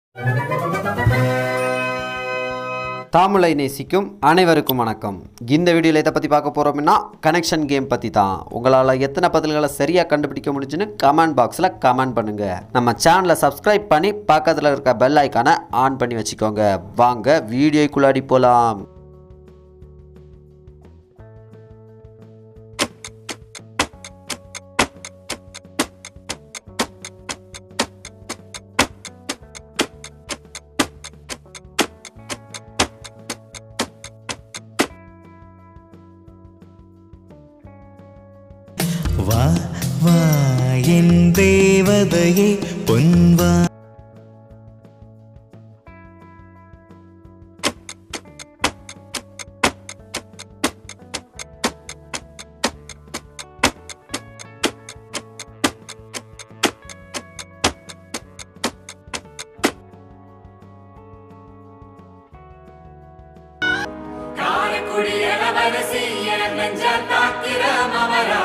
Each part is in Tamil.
தாமுலை நேசிக்கும் அனைவருக்கும் வணக்கம் இந்த வீடியோவில் எதை பற்றி பார்க்க போகிறோம்னா கனெக்ஷன் கேம் பற்றி தான் உங்களால் எத்தனை பதில்களை சரியாக கண்டுபிடிக்க முடிஞ்சுன்னு கமெண்ட் பாக்ஸில் கமெண்ட் பண்ணுங்கள் நம்ம சேனலை சப்ஸ்கிரைப் பண்ணி பக்கத்தில் இருக்க பெல் ஐக்கானை ஆன் பண்ணி வச்சுக்கோங்க வாங்க வீடியோக்குள்ளாடி போகலாம் வா வா என் தேவதையே பொன்வா காரைக்குடி இளவரசி என் நெஞ்ச தாக்கிற மமரா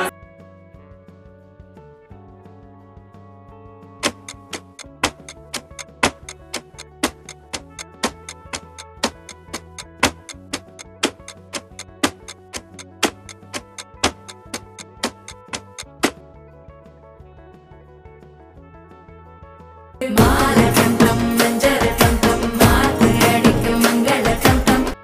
மாரட்டம் நெஞ்சரட்டம் மாத்து அடிக்கும் மங்களட்டம்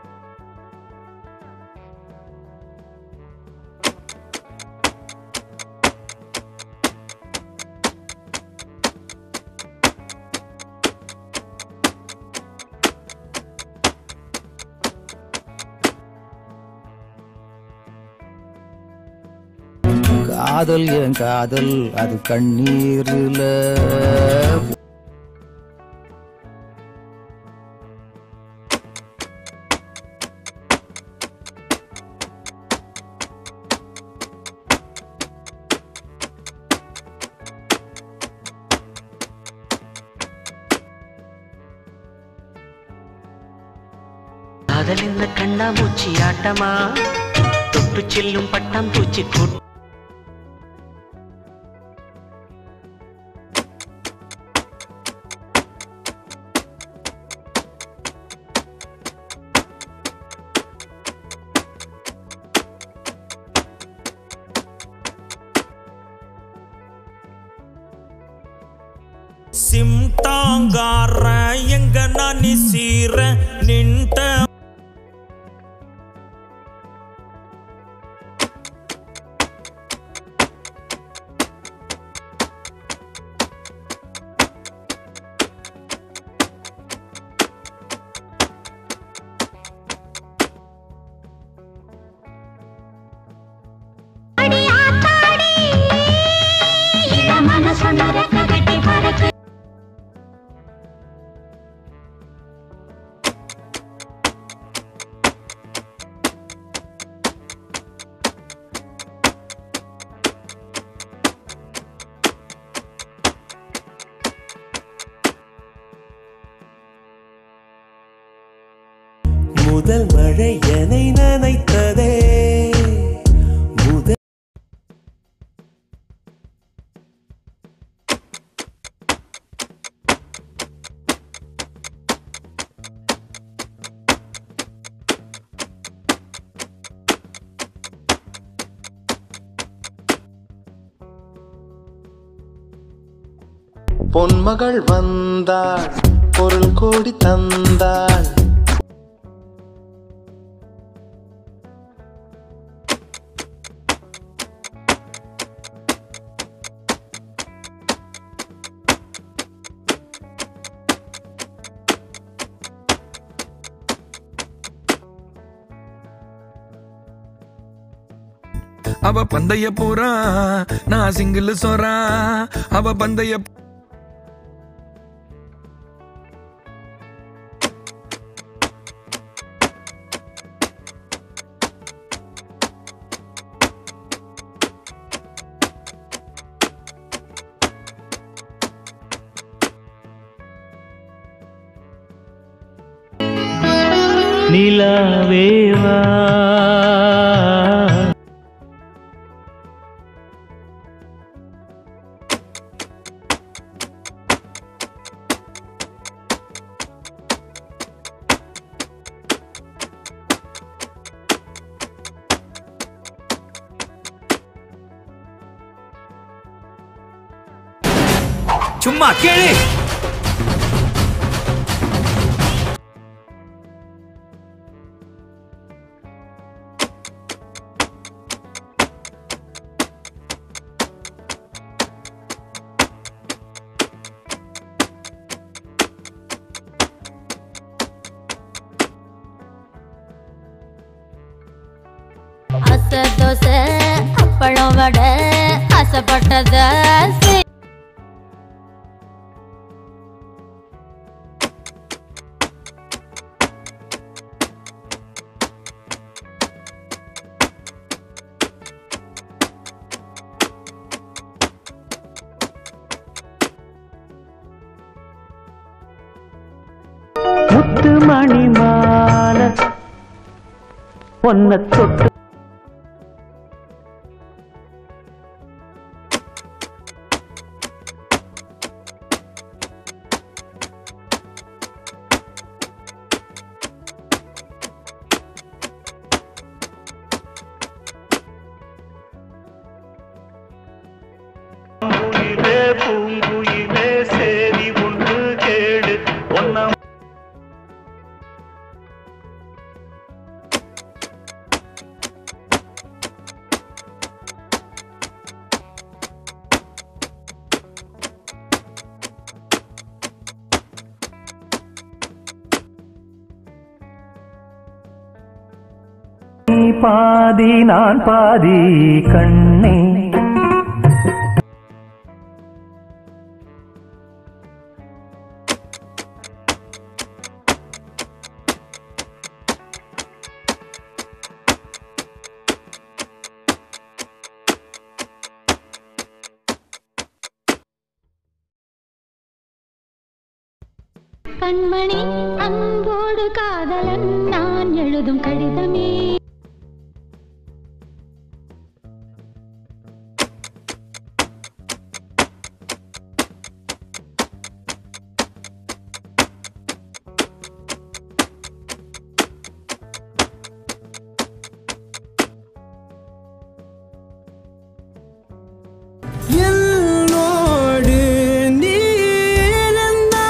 காதல் என் காதல் அது கண்ணீர்ல காதல் இந்த கண்ணாமூச்சி ஆட்டமா தொட்டு செல்லும் பட்டாம்பூச்சி கூட்டம் சிம்டாங்கார எங்க நான் சீர நின்ட்ட முதல் மழை என்னை நனைத்ததே முதல் பொன்மகள் வந்தாள் பொருள் கோடி தந்தாள் அவ பந்தய பூரா நான் சிங்கிள் சொரா அவ பந்தய நிலாவேவா கேளுமா கேளு அசை தோசை அப்பளம் வடை ஆசைப்பட்டத செய். முத்து மணி மாலை பொன்ன தொட்டு பூங்குயிலே சேரி ஒன்று கேடு ஒன்னா நீ பாதி நான் பாதி கண்ணே கண்மணி அன்போடு காதலன் நான் எழுதும் கடிதமே என்னோடு நீ இருந்தா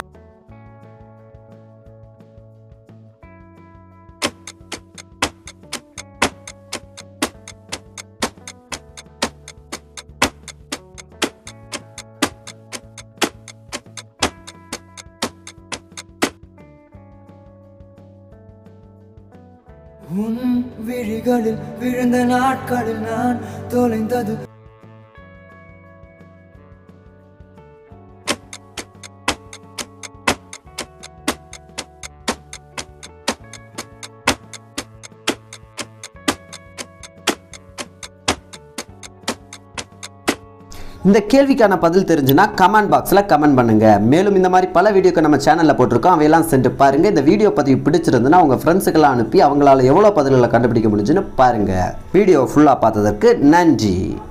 உன் விழிகளில் விழுந்த நாட்களில் நான் தொலைந்தது இந்த கேள்விக்கான பதில் தெரிஞ்சுன்னா கமெண்ட் பாக்ஸில் கமெண்ட் பண்ணுங்க மேலும் இந்த மாதிரி பல வீடியோக்கு நம்ம சேனலில் போட்டிருக்கோம் அவையெல்லாம் சென்று பாருங்க இந்த வீடியோ பதிவு பிடிச்சிருந்துன்னா உங்கள் ஃப்ரெண்ட்ஸுக்கெல்லாம் அனுப்பி அவங்களால எவ்வளோ பதில்களை கண்டுபிடிக்க முடிஞ்சுன்னு பாருங்க வீடியோ ஃபுல்லாக பார்த்ததற்கு நன்றி